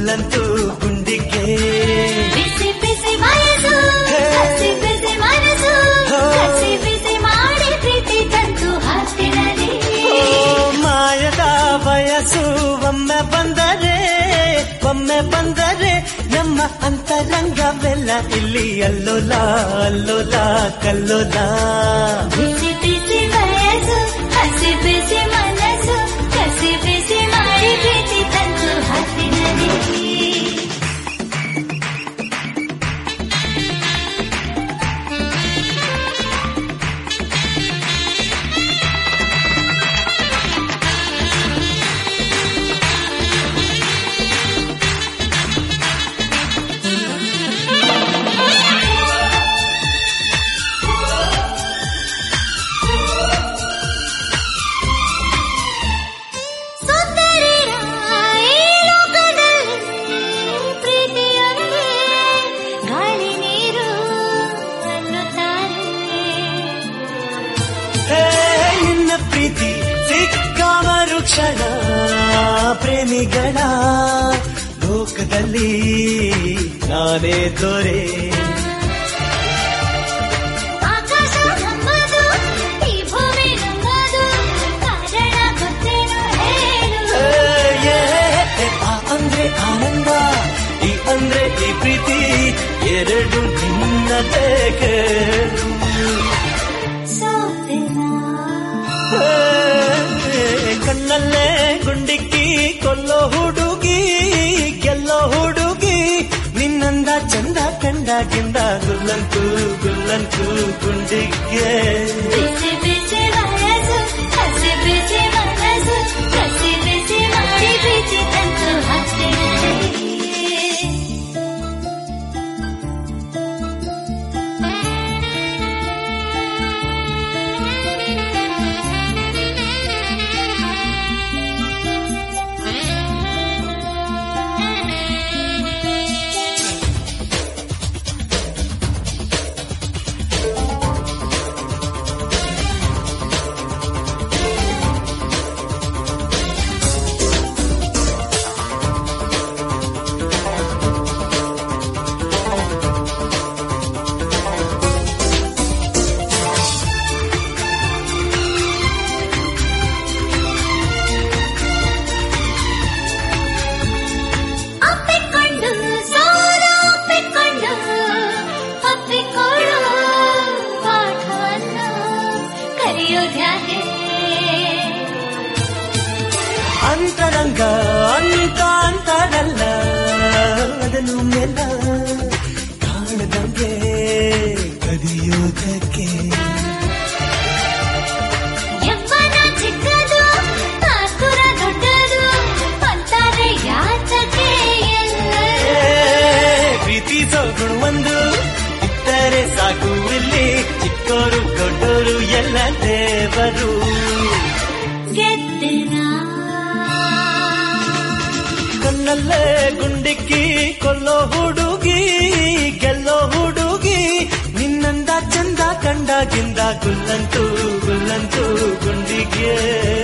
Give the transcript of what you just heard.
ಗುಲ್ಲಂತೂ ಗುಂಡಿಗೆ ಬಿಸಿ ಬಿಸಿ ವಯಸ್ಸು ಹೇ. ಹಸಿ ಬಿಸಿ ಮನಸ್ಸು ಹೋ. ಹಸಿ ಬಿಸಿ ಮಾಡಿ ಪ್ರೀತಿ ತಂತು ಹತ್ತಿರಲಿ ಓ ಮಾಯದ ವಯಸ್ಸು ಒಮ್ಮೆ ಬಂದರೆ ಒಮ್ಮೆ ಬಂದರೆ ನಮ್ಮ ಅಂತರಂಗವೆಲ್ಲ ಇಲ್ಲಿ ಅಲ್ಲೋಲ ಅಲ್ಲೋಲ ಕಲ್ಲೋಲ ಬಿಸಿ ಬಿಸಿ ವಯಸ್ಸು ಹಸಿ ಬಿಸಿ ಮನಸ್ಸು ಕಸಿ ಬಿಸಿ ಮಾಡಿ ಪ್ರೀತಿ ತಂತು ಹತ್ತಿರಲಿ ಸುಂದರಿರ ಈ ಲೋಕದಲ್ಲಿ ಪ್ರೀತಿಯೊಂದೇ ಗಾಳಿ ನೀರು ಅನ್ನುತ್ತಾರೆ ಹೇ ನಿನ್ನ ಪ್ರೀತಿ ಸಿಕ್ಕಾವರು ಕ್ಷಣ ಪ್ರೇಮಿಗಳ ಲೋಕದಲ್ಲಿ ನಾನೇ ದೊರೆ ಆಕಾಶ ನಮ್ಮದು ಈ ಭೂಮಿ ನಮ್ಮದು ಕಾರಣ ಗೊತ್ತೇನು ಹೇಳು ಏ, ಏ, ಆ ಅಂದ್ರೆ ಆನಂದ ಈ ಅಂದ್ರೆ ಈ ಪ್ರೀತಿ ಎರಡು ನಿನ್ನದೇ ಕೇಳು ಸೋತೆನಾ ಏ, ಕಣ್ಣಲ್ಲೇ ಗುಂಡಿಕ್ಕಿ ಕೊಲ್ಲೋ ಹುಡುಗಿ ಗೆಲ್ಲೋ ಹುಡುಗಿ ನಿನ್ನಂದ ಚಂದ ಕಂಡಾಗಿಂದ ಗುಲ್ಲಂತೂ ಗುಲ್ಲಂತೂ ಗುಂಡಿಗೆ ಬಿಸಿ ಬಿಸಿ ವಯಸ್ಸು ಹಸಿ ಬಿಸಿ ಮನಸ್ಸು ಕಸಿ ಬಿಸಿ ಮಾಡಿ ಪ್ರೀತಿ ತಂತು ಹತ್ತಿರಲಿ ಅಪ್ಪಿಕೊಂಡು ಸೋಲು ಅಪ್ಪಿಕೊಂಡು ಅಪ್ಪಿಕೊಳ್ಳು ಪಾಠವನ್ನು ಕರೆಯೋದ್ಯಾಕೆ ಅಂತರಂಗ ಅಂತ ಅಂತಾರಲ್ಲ ಅದನ್ನು ಮೆಲ್ಲ ಕಾಣದಂಗೆ ಕದಿಯೋದಕ್ಕೆ ಯವ್ವನ ಚಿಕ್ಕದು ಆತುರ ದೊಡ್ಡದು ಅಂತಾರೆ ಯಾತಕ್ಕೆ ಎಲ್ಲರೂ ಏ, ಪ್ರೀತಿ ಸೋಗುಣ ಒಂದು ಇಟ್ಟರೆ ಸಾಕು ಇಲ್ಲಿ ಚಿಕ್ಕವರು ದೊಡ್ಡವರು ಎಲ್ಲ ದೇವರು ಗೆದ್ದೆನಾ ಕಣ್ಣಲ್ಲೇ ಗುಂಡಿಕ್ಕಿ ಕೊಲ್ಲೋ ಹುಡುಗಿ ಗೆಲ್ಲೋ ಹುಡುಗಿ ನಿನ್ನಂದ ಚಂದ ಕಂಡಾಗಿಂದ ಗುಲ್ಲಂತೂ ಗುಲ್ಲಂತೂ ಗುಂಡಿಗೆ